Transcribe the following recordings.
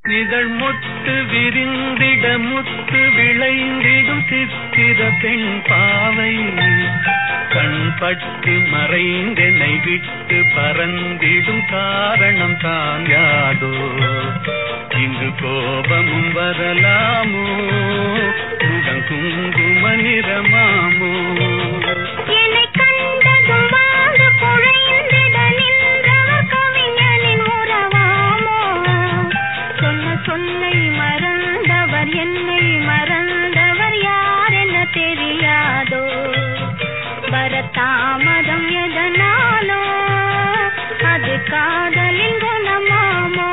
இதழ் மொட்டு விரிந்திட முத்து விளைந்திடும் சித்திர பெண் பாவை கண்பட்டு மறைந்தெனை விட்டு பறந்திடும் காரணம் தான் யாதோ இங்கு கோபமும் வரலாமோ முகம் குங்கும நிறமாமோ என்னை கண்டதும் வாழ்ந்து குழைந்திட நின்றவர் கவிஞனின் உறவாமோ சொன்ன சொல்லை மறந்தவர் என்னை மறந்தவர் யார் என தெரியாதோ வரத்தாமதம் எதனாலோ அது காதலின் குணமாமோ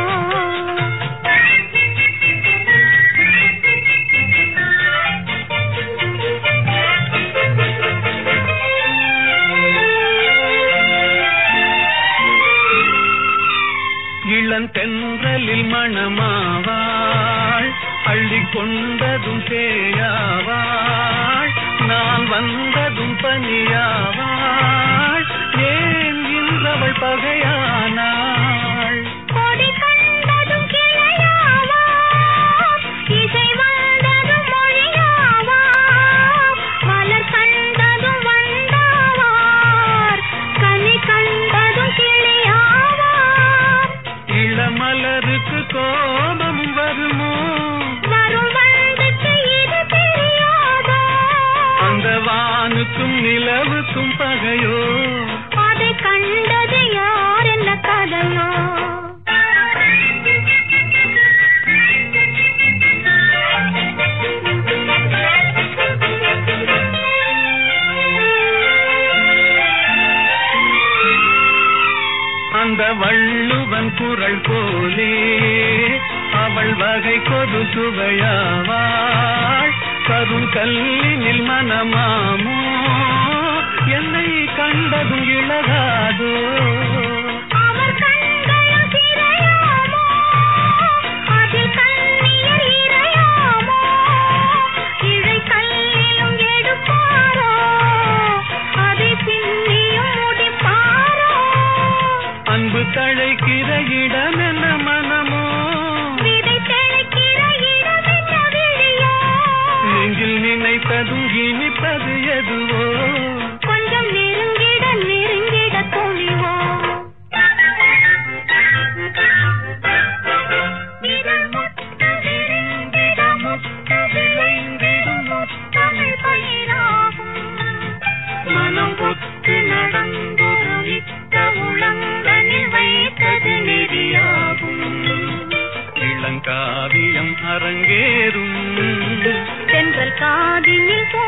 இளந்தென்றலில் மணமாவாள் அள்ளி கொண்டதும் சேயாவாள் நான் வந்ததும் பனியாவாள் ஏன் இன்றவள் பகையானாள் கொடி கண்டதும் கிளையாவார் இசை வந்ததும் மொழியாவார் மலர் கண்டதும் வந்தாவார் கனி கண்டதும் கிளியாவார் இளமலருக்கு கோபம் வருமோ வரும் வந்துக்கு இது தெரியாதோ அந்த வானுக்கும் நிலவுக்கும் பகையோ அதை கண்டது யார் என்ன கதையோ அந்த வள்ளுவன் குரல் போலே அவள் வகை கொடு சுவையாவாள் கரும் கல்லினில் மனமாமோ என்னை கண்டதும் இழகாதோ அவர் கண்களும் திரையாமோ அதில் கண்ணீர் இறையாமோ இழை கல்லிலும் எடுப்பாரோ அதை பின்னியும் முடிப்பாரோ அன்பு தழைக்கிற இடம் என்ன மனமோ விதை தெளிக்கிற இடம் என்ன விழியோ நெஞ்சில் நினைப்பதும் இனிப்பது எதுவோ கொஞ்சம் நெருங்கிட நெருங்கிட துணிவோ விரல் முட்டு விரிந்திட முட்டு விளைந்திடும் முத்தமிழ் பயிராகும் மனம் ஒத்து நடந்தொரு இத்த உளங்கனில் வைத்தது நெறியாகும் இளங்காவியம் அரங்கேறும் தென்றல் காதினில் போ